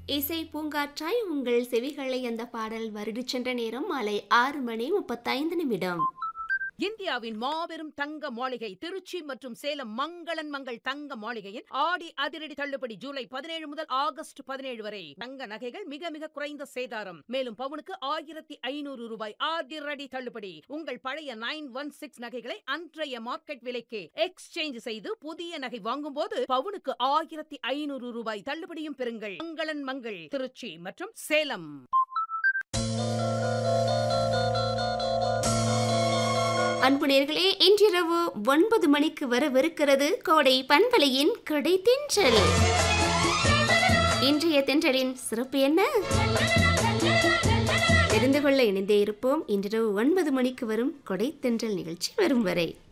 இசை பூங்காற்றாய் உங்கள் செவிகளை அந்த பாடல் வருடிச் சென்ற நேரம் மாலை ஆறு மணி முப்பத்தைந்து நிமிடம் இந்தியாவின் மாபெரும் தங்க மாளிகை திருச்சி மற்றும் சேலம் மங்களன் மங்கள் தங்க மாளிகையின் ஆடி அதிரடி தள்ளுபடி ஜூலை பதினேழு முதல் ஆகஸ்ட் பதினேழு வரை தங்க நகைகள் மிக மிக குறைந்த சேதாரம் மேலும் பவுனுக்கு ஆயிரத்தி ஐநூறு ரூபாய் அதிரடி தள்ளுபடி உங்கள் பழைய நைன் ஒன் சிக்ஸ் நகைகளை அன்றைய மார்க்கெட் விலைக்கு எக்ஸ்சேஞ்ச் செய்து புதிய நகை வாங்கும் போது பவுனுக்கு ஆயிரத்தி ஐநூறு ரூபாய் தள்ளுபடியும் பெறுங்கள் மங்களன் மங்கள் திருச்சி மற்றும் சேலம் அன்பு நேர்களே இன்றிரவு ஒன்பது மணிக்கு வரவிருக்கிறது கோடை பண்பலையின் கடை தென்றல் இன்றைய தென்றலின் சிறப்பு என்ன தெரிந்து கொள்ள இணைந்தே இருப்போம் இன்றிரவு ஒன்பது மணிக்கு வரும் கொடை தென்றல் நிகழ்ச்சி வரும் வரை